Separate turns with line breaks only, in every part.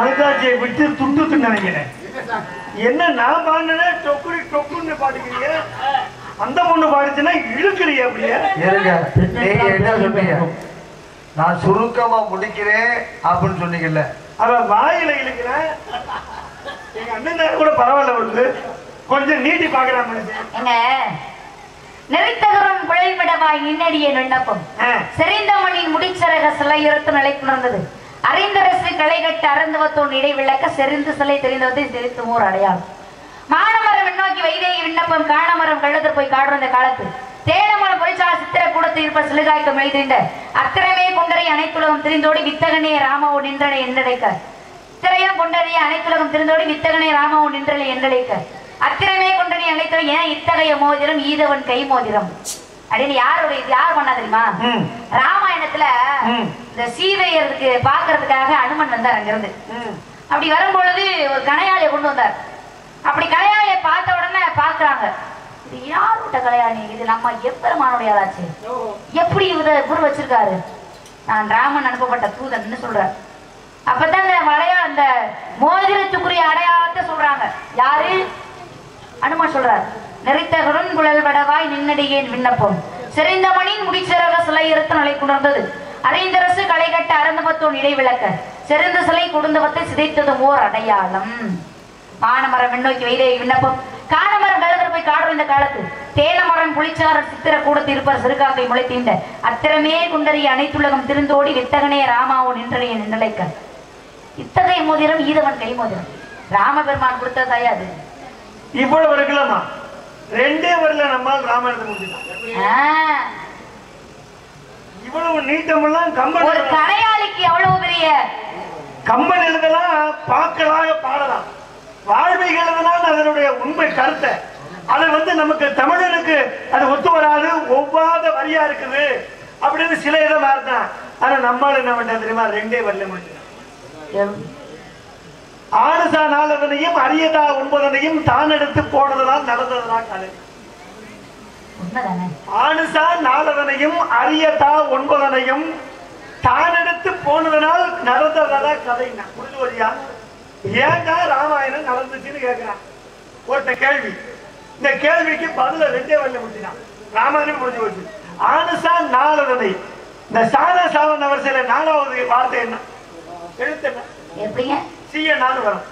மனசாட்சியை விட்டு துண்டு நினைக்கிறேன் என்ன நான் பாடினேன் டொக்குடி டொக்குன்னு பாடுக்கிறீங்க அந்த பொண்ணு பாடுச்சுன்னா இழுக்கிறீ அப்படியே
இருங்க நீங்க என்ன சொன்னீங்க நான் சுருக்கமா முடிக்கிறேன் அப்படின்னு சொன்னீங்கல்ல
அவன் வாயில இழுக்கிறேன் எங்க அண்ணன் கூட பரவாயில்ல அவருக்கு கொஞ்சம் நீட்டி பாக்குறான் மனுஷன்
எங்க நெறித்தகரும் குழைவிடவாய் நின்னடிய விண்ணப்பம்
ஆ.
செறிந்தமணின் முடிச்சரக சிலை இருத்து நிலைக்குணர்ந்தது அறிந்தரசு களைகட்டு அறந்துவத்தோன் இடை விளக்க செறிந்து சிலை தெரிந்தவத்தை தெரித்து ஊர் அடையாளம் மானமரம் விண்ணோக்கி வைதேகி விண்ணப்பம் காணமரம் கழுதர் போய் காடுற காலத்து தேனமரம் பொறிச்சால சித்திர கூடத்தில் இருப்ப சிலுகாய்க்கு மெய்திண்ட அத்திரமே கொண்டரை அனைத்துலகம் திரிந்தோடி வித்தகனே ராமவோ நின்றனை என்றழைக்க திரையம் கொண்டறிய அனைத்துலகம் திரிந்தோடி வித்தகனே ராமவோ நின்றனை என்றழைக்க அத்திரமே கொண்டனை அனைத்துலகம் ஏன் இத்தகைய மோதிரம் ஈதவன் கை மோதிரம் அப்படின்னு யாருடைய இது யார் பண்ணா தெரியுமா
ம்.
ராமாயணத்துல
ம்.
இந்த சீதையருக்கு பாக்குறதுக்காக அனுமன் வந்தார் அங்கிருந்து
ம்.
அப்படி வரும்பொழுது ஒரு கணையாளியை கொண்டு வந்தார் அப்படி கலையாளியை பார்த்த உடனே பாக்குறாங்க இது யார் விட்ட கலையாளி இது நம்ம எப்பெருமானுடைய ஆளாச்சு எப்படி இவர குரு வச்சிருக்காரு நான் ராமன் அனுப்பப்பட்ட தூதன் சொல்றார் அப்பதான் இந்த வளையா அந்த மோதிரத்துக்குரிய அடையாளத்தை சொல்றாங்க யாரு அனுமான் சொல்றார் நெறித்தகருன் குழல் வடவாய் நின்னடியேன் விண்ணப்பம் செறிந்தமணின் முடிச்சிறக சிலை இருத்த நிலை குணர்ந்தது அரைந்தரசு களைகட்ட அறந்தபத்தோன் இடை விளக்க செறிந்த சிலை குடுந்தவத்தை சிதைத்ததும் ஓர் அடையாளம் மானமரம் விண்ணோக்கி வைதேகி விண்ணப்பம் காணமரம் கழுதர் போய் காடுற இந்த காலத்து தேனமரம் புளிச்சார சித்திர கூடத்து இருப்பார் சிறுகாக்கை முளைத்தீண்ட அத்திரமே குண்டறிய அனைத்துலகம் திருந்தோடி வித்தகனே ராமாவோ நின்றனைய நின்றலைக்க இத்தகைய மோதிரம் ஈதவன் கை மோதிரம் ராமபெருமான் கொடுத்ததாயா அது
இவ்வளவு இருக்கலாமா ரெண்டே வரல நம்மால் ராமாயணத்தை முடிச்சுட்டான்
ஆ,
இவ்வளவு நீட்டமெல்லாம்
ஒரு
கம்பன்
கடையாளிக்கு எவ்வளவு பெரிய
கம்பன் எழுதலாம் பாக்கலாக பாடலாம் வாழ்விக எழுதலாம் அதனுடைய உண்மை கருத்தை அது வந்து நமக்கு தமிழனுக்கு அது ஒத்து வராது ஒவ்வாத வரியா இருக்குது அப்படின்னு சில இதை மாறினான் ஆனா நம்மால் என்ன பண்ண தெரியுமா ரெண்டே வரல முடியும் ஆணுசா நாளதனையும் அரியதா ஒன்பதனையும் தான் எடுத்து போனதுதான் நடந்ததுதான் கலை
உண்மைதானே
ஆணுசா நாலதனையும் அரியதா ஒன்பதனையும் தான் எடுத்து போனதனால் நடந்ததா கதை புரிஞ்சு வரியா ஏன்டா ராமாயணம் நடந்துச்சுன்னு கேட்கிறான் ஒருத்த கேள்வி இந்த கேள்விக்கு பதில ரெண்டே வரல முடிஞ்சான் ராமாயணம் முடிஞ்சு போச்சு ஆணுசா நாலதனை இந்த சாத சாவன வரிசையில நாலாவது வார்த்தை என்ன எழுத்து என்ன
எப்படிங்க
சீய நாலு வரும்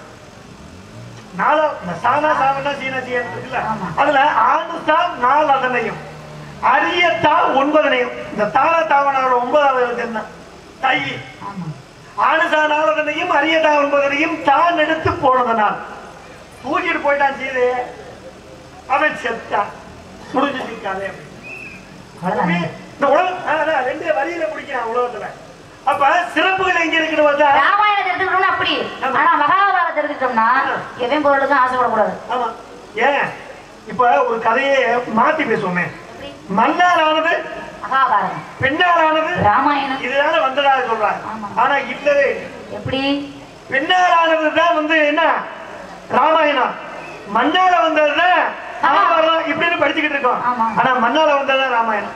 நாலா இந்த சானா சாவனா சீனா சீயன் இருக்குல்ல
ஆமா.
அதுல ஆணுசா நாலு அதனையும் அரியத்தா ஒன்பதனையும் இந்த தாள தாவனோட ஒன்பதாவது எழுத்து என்ன தை
ஆமா
ஆணுசா நாலதனையும் அரியதா ஒன்பதனையும் தான் எடுத்து போனதனால் தூக்கிட்டு போயிட்டான் சீதைய அவன் செத்தான் முடிஞ்சிச்சு கதை
அவ்வளவுதானே
இந்த உலகம் ஆ, அதான் ரெண்டு வரியில முடிக்கிறான் உலகத்துல அப்ப சிறப்புகள் எங்க இருக்குன்னு பார்த்தா
ராமாயணத்தை எடுத்துக்கிட்டோம்னா அப்படி
ஆமா.
ஆனா மகாபாரதத்தை எடுத்துக்கிட்டோம்னா எவன் பொருளுக்கும் ஆசைப்படக்கூடாது
ஆமா ஏன் இப்ப ஒரு கதையை மாத்தி பேசுவோமே
எப்படி?
மன்னால் ஆனது
மகாபாரதம்
பெண்ணால் ஆனது
ராமாயணம்
இதுதான வந்ததாக சொல்றாங்க
ஆமா.
ஆனா இல்லவே இல்லை.
எப்படி
பெண்ணால் ஆனதுதான் வந்து என்ன ராமாயணம் மண்ணால வந்ததுதான் மகாபாரதம் இப்படின்னு படிச்சுக்கிட்டு இருக்கோம்
ஆமா.
ஆனா மண்ணால வந்ததுதான் ராமாயணம்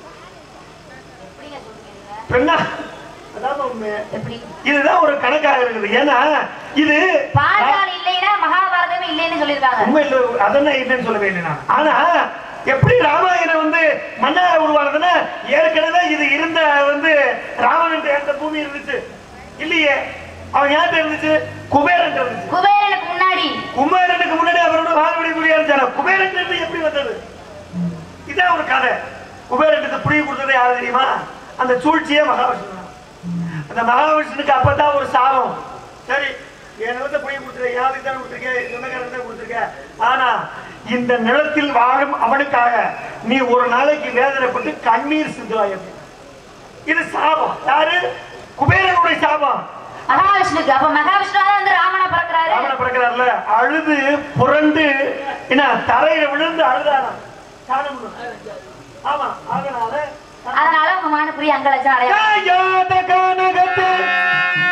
பெண்ணா அதான் உண்மை
எப்படி
இதுதான் ஒரு கணக்காக இருக்குது ஏன்னா இது
பாஞ்சாலி இல்லைன்னா மகாபாரதமே இல்லைன்னு சொல்லியிருக்காங்க
உண்மை இல்லை அதெல்லாம் இல்லைன்னு சொல்லவே இல்லை நான் ஆனா எப்படி ராமாயணம் வந்து மன்னார உருவானதுன்னா ஏற்கனவே இது இருந்த வந்து ராவணன் எந்த பூமி இருந்துச்சு இல்லையே அவன் யார்கிட்ட இருந்துச்சு குபேரன் இருந்துச்சு
குபேரனுக்கு முன்னாடி
குபேரனுக்கு முன்னாடி அவரோட வாழ்வடி புரிய இருந்தாரு குபேரன் இருந்து எப்படி வந்தது இதான் ஒரு கதை குபேரனுக்கு புரிய கொடுத்தது யாரு தெரியுமா அந்த சூழ்ச்சியே மகாவிஷ்ணு தான். அந்த மகாவிஷ்ணுக்கு அப்பதான் ஒரு சாபம் சரி என் நிலத்தை புரிய கொடுத்துருக்க யாருக்கு தான் கொடுத்துருக்க சொந்தக்காரன் தான் கொடுத்துருக்க ஆனா இந்த நிலத்தில் வாழும் அவனுக்காக நீ ஒரு நாளைக்கு வேதனைப்பட்டு கண்ணீர் சிந்துவாய் அப்படின்னு. இது சாபம் யாரு குபேரனுடைய சாபம்
மகாவிஷ்ணுக்கு அப்ப மகாவிஷ்ணு வந்து ராமனா பிறக்கிறாரு
ராவண பிறக்கிறார்ல அழுது புரண்டு என்ன தரையில விழுந்து அழுதாராம் சாணம் விழுந்து. ஆமா அதனால
அதனால உங்க மானபுரி அங்க லட்சம் அடைய
காயாத கானகத்து